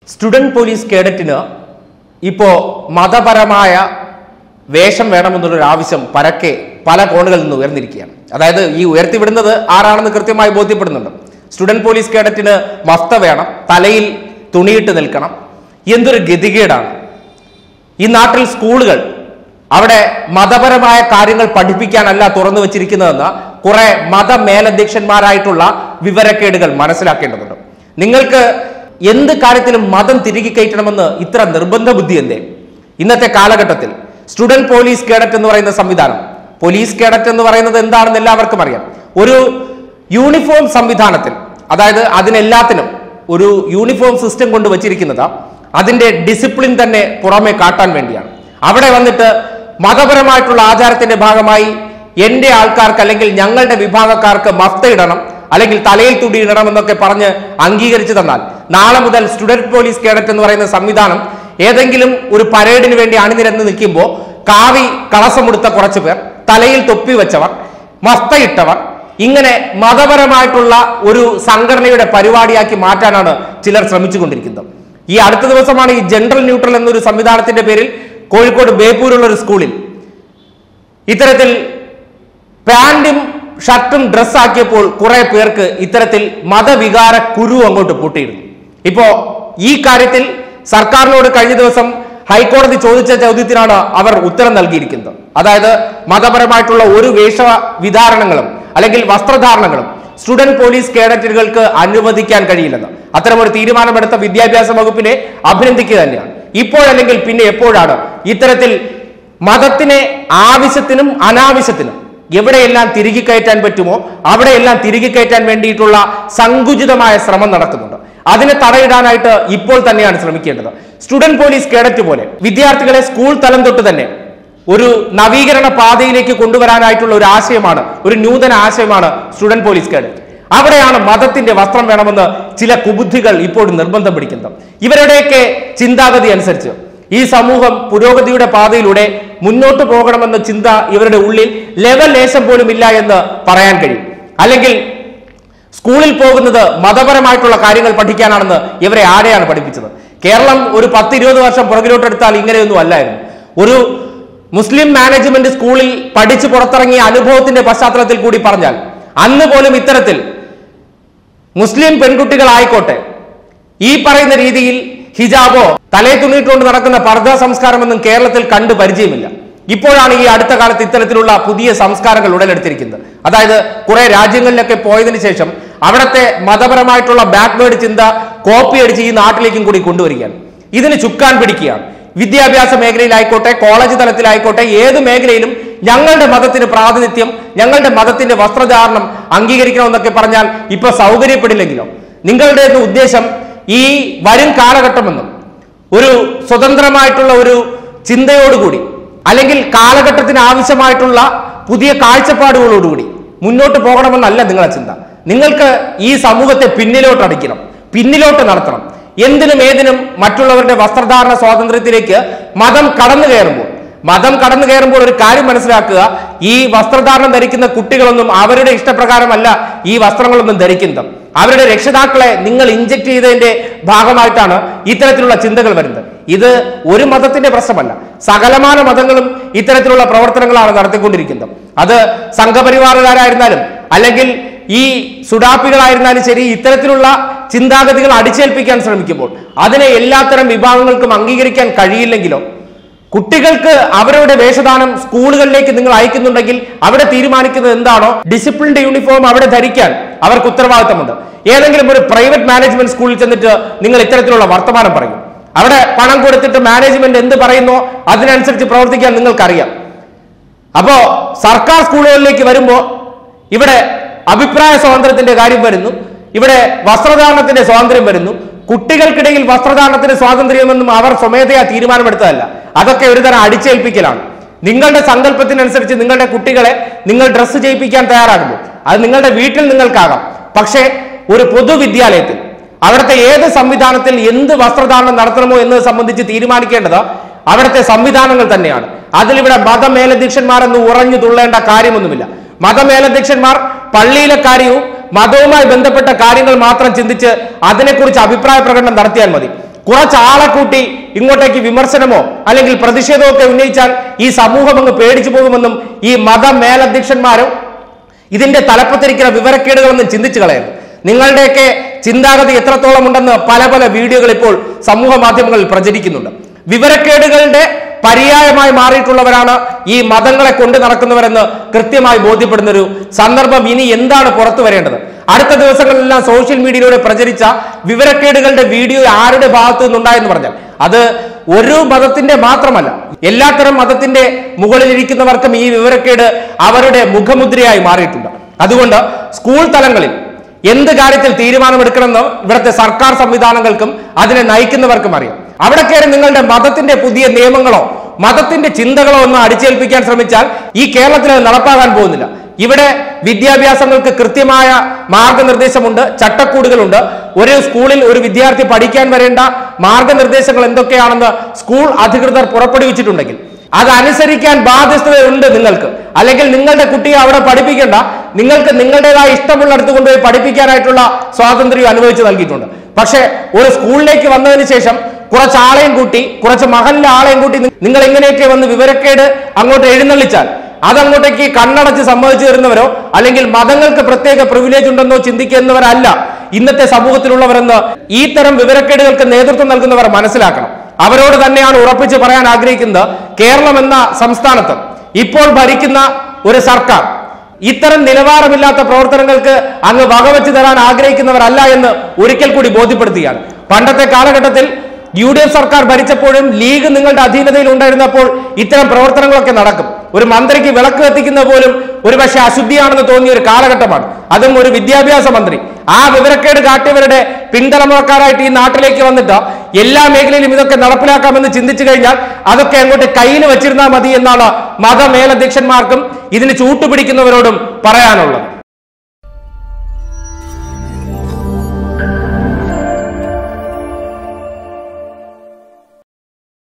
student police കേഡറ്റിന് ഇപ്പോ മതപരമായ വേഷം വേണമെന്നുള്ളൊരു ആവശ്യം പരക്കെ പല കോണുകളിൽ നിന്ന് ഉയർന്നിരിക്കുകയാണ് അതായത് ഈ ഉയർത്തിവിടുന്നത് ആരാണെന്ന് കൃത്യമായി ബോധ്യപ്പെടുന്നുണ്ട് സ്റ്റുഡന്റ് പോലീസ് കേഡറ്റിന് മഫ്ത വേണം തലയിൽ തുണിയിട്ട് നിൽക്കണം എന്തൊരു ഗതികേടാണ് ഈ നാട്ടിൽ സ്കൂളുകൾ അവിടെ മതപരമായ കാര്യങ്ങൾ പഠിപ്പിക്കാനല്ല തുറന്നു വച്ചിരിക്കുന്നതെന്ന് കുറെ മതമേലധ്യക്ഷന്മാരായിട്ടുള്ള വിവരക്കേടുകൾ മനസ്സിലാക്കേണ്ടതുണ്ട് നിങ്ങൾക്ക് എന്ത് കാര്യത്തിലും മതം തിരികെ കയറ്റണമെന്ന് ഇത്ര നിർബന്ധ ബുദ്ധി എന്തേ ഇന്നത്തെ കാലഘട്ടത്തിൽ സ്റ്റുഡന്റ് പോലീസ് കേഡറ്റ് എന്ന് പറയുന്ന സംവിധാനം പോലീസ് കേഡറ്റ് എന്ന് പറയുന്നത് എന്താണെന്ന് എല്ലാവർക്കും അറിയാം ഒരു യൂണിഫോം സംവിധാനത്തിൽ അതായത് അതിനെല്ലാത്തിനും ഒരു യൂണിഫോം സിസ്റ്റം കൊണ്ട് വച്ചിരിക്കുന്നത് അതിന്റെ ഡിസിപ്ലിൻ തന്നെ പുറമെ കാട്ടാൻ വേണ്ടിയാണ് അവിടെ വന്നിട്ട് മതപരമായിട്ടുള്ള ആചാരത്തിന്റെ ഭാഗമായി എന്റെ ആൾക്കാർക്ക് അല്ലെങ്കിൽ ഞങ്ങളുടെ വിഭാഗക്കാർക്ക് മഫ്ത ഇടണം അല്ലെങ്കിൽ തലയിൽ തുടി ഇടണം എന്നൊക്കെ പറഞ്ഞ് അംഗീകരിച്ചു തന്നാൽ നാളെ മുതൽ സ്റ്റുഡന്റ് പോലീസ് കേഡറ്റ് എന്ന് പറയുന്ന സംവിധാനം ഏതെങ്കിലും ഒരു പരേഡിന് വേണ്ടി അണിനിരന്ന് നിൽക്കുമ്പോൾ കാവി കളസമെടുത്ത കുറച്ചു പേർ തലയിൽ തൊപ്പി വെച്ചവർ മഫ്തയിട്ടവർ ഇങ്ങനെ മതപരമായിട്ടുള്ള ഒരു സംഘടനയുടെ പരിപാടിയാക്കി മാറ്റാനാണ് ചിലർ ശ്രമിച്ചുകൊണ്ടിരിക്കുന്നത് ഈ അടുത്ത ദിവസമാണ് ഈ ജനറൽ ന്യൂട്രൽ എന്നൊരു സംവിധാനത്തിന്റെ പേരിൽ കോഴിക്കോട് ബേപ്പൂരുള്ള ഒരു സ്കൂളിൽ ഇത്തരത്തിൽ പാന്റും ഷർട്ടും ഡ്രസ്സാക്കിയപ്പോൾ കുറെ പേർക്ക് ഇത്തരത്തിൽ മതവികാര കുരു അങ്ങോട്ട് പൊട്ടിയിരുന്നു ഇപ്പോ ഈ കാര്യത്തിൽ സർക്കാരിനോട് കഴിഞ്ഞ ദിവസം ഹൈക്കോടതി ചോദിച്ച ചോദ്യത്തിനാണ് അവർ ഉത്തരം നൽകിയിരിക്കുന്നത് അതായത് മതപരമായിട്ടുള്ള ഒരു വേഷ വിധാരണങ്ങളും അല്ലെങ്കിൽ വസ്ത്രധാരണങ്ങളും സ്റ്റുഡന്റ് പോലീസ് കേഡറ്റുകൾക്ക് അനുവദിക്കാൻ കഴിയില്ലെന്ന് അത്തരമൊരു തീരുമാനമെടുത്ത വിദ്യാഭ്യാസ വകുപ്പിനെ അഭിനന്ദിക്കുക തന്നെയാണ് ഇപ്പോഴല്ലെങ്കിൽ പിന്നെ എപ്പോഴാണ് ഇത്തരത്തിൽ മതത്തിനെ ആവശ്യത്തിനും അനാവശ്യത്തിനും എവിടെയെല്ലാം തിരികെ കയറ്റാൻ പറ്റുമോ അവിടെയെല്ലാം തിരികെ കയറ്റാൻ വേണ്ടിയിട്ടുള്ള സങ്കുചിതമായ ശ്രമം നടക്കുന്നുണ്ട് അതിനെ തടയിടാനായിട്ട് ഇപ്പോൾ തന്നെയാണ് ശ്രമിക്കേണ്ടത് സ്റ്റുഡന്റ് പോലീസ് കേഡറ്റ് പോലെ വിദ്യാർത്ഥികളെ സ്കൂൾ തലം തൊട്ട് തന്നെ ഒരു നവീകരണ പാതയിലേക്ക് കൊണ്ടുവരാനായിട്ടുള്ള ഒരു ആശയമാണ് ഒരു നൂതന ആശയമാണ് സ്റ്റുഡന്റ് പോലീസ് കേഡറ്റ് അവിടെയാണ് മതത്തിന്റെ വസ്ത്രം വേണമെന്ന് ചില കുബുദ്ധികൾ ഇപ്പോൾ നിർബന്ധം പിടിക്കുന്നത് ഇവരുടെയൊക്കെ ചിന്താഗതി അനുസരിച്ച് ഈ സമൂഹം പുരോഗതിയുടെ പാതയിലൂടെ മുന്നോട്ട് പോകണമെന്ന ചിന്ത ഇവരുടെ ഉള്ളിൽ ലെവൽ ലേശം പോലും ഇല്ല എന്ന് പറയാൻ കഴിയും അല്ലെങ്കിൽ സ്കൂളിൽ പോകുന്നത് മതപരമായിട്ടുള്ള കാര്യങ്ങൾ പഠിക്കാനാണെന്ന് ഇവരെ ആരെയാണ് പഠിപ്പിച്ചത് കേരളം ഒരു പത്ത് ഇരുപത് വർഷം പുറകിലോട്ടെടുത്താൽ ഇങ്ങനെയൊന്നും അല്ലായിരുന്നു ഒരു മുസ്ലിം മാനേജ്മെന്റ് സ്കൂളിൽ പഠിച്ചു പുറത്തിറങ്ങിയ അനുഭവത്തിന്റെ പശ്ചാത്തലത്തിൽ കൂടി പറഞ്ഞാൽ അന്ന് പോലും ഇത്തരത്തിൽ മുസ്ലിം പെൺകുട്ടികളായിക്കോട്ടെ ഈ പറയുന്ന രീതിയിൽ ഹിജാബോ തലേ തുണിയിട്ടുകൊണ്ട് നടക്കുന്ന പർദ്ദ സംസ്കാരമൊന്നും കേരളത്തിൽ കണ്ടു പരിചയമില്ല ഇപ്പോഴാണ് ഈ അടുത്ത കാലത്ത് ഇത്തരത്തിലുള്ള പുതിയ സംസ്കാരങ്ങൾ ഉടലെടുത്തിരിക്കുന്നത് അതായത് കുറെ രാജ്യങ്ങളിലൊക്കെ പോയതിനു ശേഷം അവിടുത്തെ മതപരമായിട്ടുള്ള ബാക്ക്വേർഡ് ചിന്ത കോപ്പി അടിച്ച് ഈ നാട്ടിലേക്കും കൂടി കൊണ്ടുവരികയാണ് ഇതിന് ചുക്കാൻ പിടിക്കുകയാണ് വിദ്യാഭ്യാസ മേഖലയിലായിക്കോട്ടെ കോളേജ് തലത്തിലായിക്കോട്ടെ ഏത് മേഖലയിലും ഞങ്ങളുടെ മതത്തിന് പ്രാതിനിധ്യം ഞങ്ങളുടെ മതത്തിന്റെ വസ്ത്രധാരണം അംഗീകരിക്കണമെന്നൊക്കെ പറഞ്ഞാൽ ഇപ്പൊ സൗകര്യപ്പെടില്ലെങ്കിലോ നിങ്ങളുടെ ഒന്നും ഉദ്ദേശം ഈ വരും കാലഘട്ടമെന്നും ഒരു സ്വതന്ത്രമായിട്ടുള്ള ഒരു ചിന്തയോടുകൂടി അല്ലെങ്കിൽ കാലഘട്ടത്തിന് ആവശ്യമായിട്ടുള്ള പുതിയ കാഴ്ചപ്പാടുകളോടുകൂടി മുന്നോട്ട് പോകണമെന്നല്ല നിങ്ങളെ ചിന്ത നിങ്ങൾക്ക് ഈ സമൂഹത്തെ പിന്നിലോട്ട് അടിക്കണം പിന്നിലോട്ട് നടത്തണം എന്തിനും ഏതിനും മറ്റുള്ളവരുടെ വസ്ത്രധാരണ സ്വാതന്ത്ര്യത്തിലേക്ക് മതം കടന്നു കയറുമ്പോൾ മതം കടന്നു കയറുമ്പോൾ ഒരു കാര്യം മനസ്സിലാക്കുക ഈ വസ്ത്രധാരണം ധരിക്കുന്ന കുട്ടികളൊന്നും അവരുടെ ഇഷ്ടപ്രകാരമല്ല ഈ വസ്ത്രങ്ങളൊന്നും ധരിക്കുന്നത് അവരുടെ രക്ഷിതാക്കളെ നിങ്ങൾ ഇഞ്ചക്ട് ചെയ്തതിന്റെ ഭാഗമായിട്ടാണ് ഇത്തരത്തിലുള്ള ചിന്തകൾ വരുന്നത് ഇത് ഒരു മതത്തിന്റെ പ്രശ്നമല്ല സകലമാന മതങ്ങളും ഇത്തരത്തിലുള്ള പ്രവർത്തനങ്ങളാണ് നടത്തിക്കൊണ്ടിരിക്കുന്നത് അത് സംഘപരിവാറുകാരായിരുന്നാലും അല്ലെങ്കിൽ ഈ സുഡാപ്പികളായിരുന്നാലും ശരി ഇത്തരത്തിലുള്ള ചിന്താഗതികൾ അടിച്ചേൽപ്പിക്കാൻ ശ്രമിക്കുമ്പോൾ അതിനെ എല്ലാത്തരം വിഭാഗങ്ങൾക്കും അംഗീകരിക്കാൻ കഴിയില്ലെങ്കിലോ കുട്ടികൾക്ക് അവരുടെ വേഷദാനം സ്കൂളുകളിലേക്ക് നിങ്ങൾ അയക്കുന്നുണ്ടെങ്കിൽ അവിടെ തീരുമാനിക്കുന്നത് എന്താണോ ഡിസിപ്ലിൻഡ് യൂണിഫോം അവിടെ ധരിക്കാൻ അവർക്ക് ഉത്തരവാദിത്തമുണ്ട് ഏതെങ്കിലും ഒരു പ്രൈവറ്റ് മാനേജ്മെന്റ് സ്കൂളിൽ ചെന്നിട്ട് നിങ്ങൾ ഇത്തരത്തിലുള്ള വർത്തമാനം പറയും അവിടെ പണം കൊടുത്തിട്ട് മാനേജ്മെന്റ് എന്ത് പറയുന്നോ അതിനനുസരിച്ച് പ്രവർത്തിക്കാൻ നിങ്ങൾക്കറിയാം അപ്പോ സർക്കാർ സ്കൂളുകളിലേക്ക് വരുമ്പോ ഇവിടെ അഭിപ്രായ സ്വാതന്ത്ര്യത്തിന്റെ കാര്യം വരുന്നു ഇവിടെ വസ്ത്രധാരണത്തിന്റെ സ്വാതന്ത്ര്യം വരുന്നു കുട്ടികൾക്കിടയിൽ വസ്ത്രധാരണത്തിന് സ്വാതന്ത്ര്യമെന്നും അവർ സ്വമേധയാ തീരുമാനമെടുത്തതല്ല അതൊക്കെ ഒരുതരം അടിച്ചേൽപ്പിക്കലാണ് നിങ്ങളുടെ സങ്കല്പത്തിനനുസരിച്ച് നിങ്ങളുടെ കുട്ടികളെ നിങ്ങൾ ഡ്രസ്സ് ചെയ്യിപ്പിക്കാൻ തയ്യാറാകുമ്പോൾ അത് നിങ്ങളുടെ വീട്ടിൽ നിങ്ങൾക്കാകാം പക്ഷേ ഒരു പൊതുവിദ്യാലയത്തിൽ അവിടുത്തെ ഏത് സംവിധാനത്തിൽ എന്ത് വസ്ത്രധാരണം നടത്തണമോ എന്നത് സംബന്ധിച്ച് തീരുമാനിക്കേണ്ടത് അവിടുത്തെ സംവിധാനങ്ങൾ തന്നെയാണ് അതിലിവിടെ മതമേലധ്യക്ഷന്മാരെന്ന് ഉറഞ്ഞു തുള്ളേണ്ട കാര്യമൊന്നുമില്ല മതമേലധ്യക്ഷന്മാർ പള്ളിയിലെ കാര്യവും മതവുമായി ബന്ധപ്പെട്ട കാര്യങ്ങൾ മാത്രം ചിന്തിച്ച് അതിനെക്കുറിച്ച് അഭിപ്രായ പ്രകടനം നടത്തിയാൽ മതി കുറച്ചാളെ കൂട്ടി ഇങ്ങോട്ടേക്ക് വിമർശനമോ അല്ലെങ്കിൽ പ്രതിഷേധമോ ഒക്കെ ഉന്നയിച്ചാൽ ഈ സമൂഹം അങ്ങ് പേടിച്ചു പോകുമെന്നും ഈ മത മേലധ്യക്ഷന്മാരും ഇതിന്റെ തലപ്പത്തിരിക്കുന്ന വിവരക്കേടുകളൊന്നും ചിന്തിച്ചു കളയരുത് നിങ്ങളുടെയൊക്കെ ചിന്താഗതി എത്രത്തോളം ഉണ്ടെന്ന് പല പല വീഡിയോകൾ ഇപ്പോൾ സമൂഹ മാധ്യമങ്ങളിൽ പ്രചരിക്കുന്നുണ്ട് വിവരക്കേടുകളുടെ പര്യായമായി മാറിയിട്ടുള്ളവരാണ് ഈ മതങ്ങളെ കൊണ്ടു നടക്കുന്നവരെന്ന് കൃത്യമായി ബോധ്യപ്പെടുന്ന ഒരു സന്ദർഭം ഇനി എന്താണ് പുറത്തു വരേണ്ടത് അടുത്ത ദിവസങ്ങളിലെല്ലാം സോഷ്യൽ മീഡിയയിലൂടെ പ്രചരിച്ച വിവരക്കേടുകളുടെ വീഡിയോ ആരുടെ ഭാഗത്തു നിന്നുണ്ടായെന്ന് പറഞ്ഞാൽ അത് ഒരു മതത്തിന്റെ മാത്രമല്ല എല്ലാത്തരം മതത്തിന്റെ മുകളിലിരിക്കുന്നവർക്കും ഈ വിവരക്കേട് അവരുടെ മുഖമുദ്രയായി മാറിയിട്ടുണ്ട് അതുകൊണ്ട് സ്കൂൾ തലങ്ങളിൽ എന്ത് കാര്യത്തിൽ തീരുമാനമെടുക്കണമെന്ന് ഇവിടുത്തെ സർക്കാർ സംവിധാനങ്ങൾക്കും അതിനെ നയിക്കുന്നവർക്കും അറിയാം അവിടെ കയറി നിങ്ങളുടെ മതത്തിന്റെ പുതിയ നിയമങ്ങളോ മതത്തിന്റെ ചിന്തകളോ ഒന്നും അടിച്ചേൽപ്പിക്കാൻ ശ്രമിച്ചാൽ ഈ കേരളത്തിൽ അത് നടപ്പാകാൻ പോകുന്നില്ല ഇവിടെ വിദ്യാഭ്യാസങ്ങൾക്ക് കൃത്യമായ മാർഗനിർദ്ദേശമുണ്ട് ചട്ടക്കൂടുകളുണ്ട് ഒരു സ്കൂളിൽ ഒരു വിദ്യാർത്ഥി പഠിക്കാൻ വരേണ്ട മാർഗനിർദ്ദേശങ്ങൾ എന്തൊക്കെയാണെന്ന് സ്കൂൾ അധികൃതർ പുറപ്പെടുവിച്ചിട്ടുണ്ടെങ്കിൽ അത് അനുസരിക്കാൻ ബാധ്യസ്ഥതയുണ്ട് നിങ്ങൾക്ക് അല്ലെങ്കിൽ നിങ്ങളുടെ കുട്ടിയെ അവിടെ പഠിപ്പിക്കേണ്ട നിങ്ങൾക്ക് നിങ്ങളുടേതായ ഇഷ്ടമുള്ളിടത്ത് കൊണ്ടുപോയി പഠിപ്പിക്കാനായിട്ടുള്ള സ്വാതന്ത്ര്യം അനുവദിച്ചു നൽകിയിട്ടുണ്ട് പക്ഷേ ഒരു സ്കൂളിലേക്ക് വന്നതിന് ശേഷം കുറച്ച് ആളെയും കൂട്ടി കുറച്ച് മഹലിലെ ആളെയും കൂട്ടി നി- നിങ്ങൾ എങ്ങനെയൊക്കെ വന്ന് വിവരക്കേട് അങ്ങോട്ട് എഴുന്നള്ളിച്ചാൽ അതങ്ങോട്ടേക്ക് കണ്ണടച്ച് സമ്മതിച്ചു തരുന്നവരോ അല്ലെങ്കിൽ മതങ്ങൾക്ക് പ്രത്യേക പ്രിവിലേജ് ഉണ്ടെന്നോ ചിന്തിക്കുന്നവരല്ല ഇന്നത്തെ സമൂഹത്തിലുള്ളവരെന്ന് ഈ തരം വിവരക്കേടുകൾക്ക് നേതൃത്വം നൽകുന്നവർ മനസ്സിലാക്കണം അവരോട് തന്നെയാണ് ഉറപ്പിച്ച് പറയാൻ ആഗ്രഹിക്കുന്നത് കേരളം എന്ന സംസ്ഥാനത്ത് ഇപ്പോൾ ഭരിക്കുന്ന ഒരു സർക്കാർ ഇത്തരം നിലവാരമില്ലാത്ത പ്രവർത്തനങ്ങൾക്ക് അങ്ങ് വകവെച്ച് തരാൻ ആഗ്രഹിക്കുന്നവരല്ല എന്ന് ഒരിക്കൽ കൂടി ബോധ്യപ്പെടുത്തുകയാണ് പണ്ടത്തെ കാലഘട്ടത്തിൽ യു ഡി എഫ് സർക്കാർ ഭരിച്ചപ്പോഴും ലീഗ് നിങ്ങളുടെ അധീനതയിൽ ഉണ്ടായിരുന്നപ്പോൾ ഇത്തരം പ്രവർത്തനങ്ങളൊക്കെ നടക്കും ഒരു മന്ത്രിക്ക് വിളക്ക് കത്തിക്കുന്ന പോലും ഒരു പക്ഷേ അശുദ്ധിയാണെന്ന് തോന്നിയ ഒരു കാലഘട്ടമാണ് അതും ഒരു വിദ്യാഭ്യാസ മന്ത്രി ആ വിവരക്കേട് കാട്ടിയവരുടെ പിന്തലമുറക്കാരായിട്ട് ഈ നാട്ടിലേക്ക് വന്നിട്ട് എല്ലാ മേഖലയിലും ഇതൊക്കെ നടപ്പിലാക്കാമെന്ന് ചിന്തിച്ചു കഴിഞ്ഞാൽ അതൊക്കെ അങ്ങോട്ട് കയ്യിൽ വെച്ചിരുന്നാൽ മതി എന്നാണ് മതമേലധ്യക്ഷന്മാർക്കും ഇതിന് ചൂട്ടുപിടിക്കുന്നവരോടും പറയാനുള്ളത്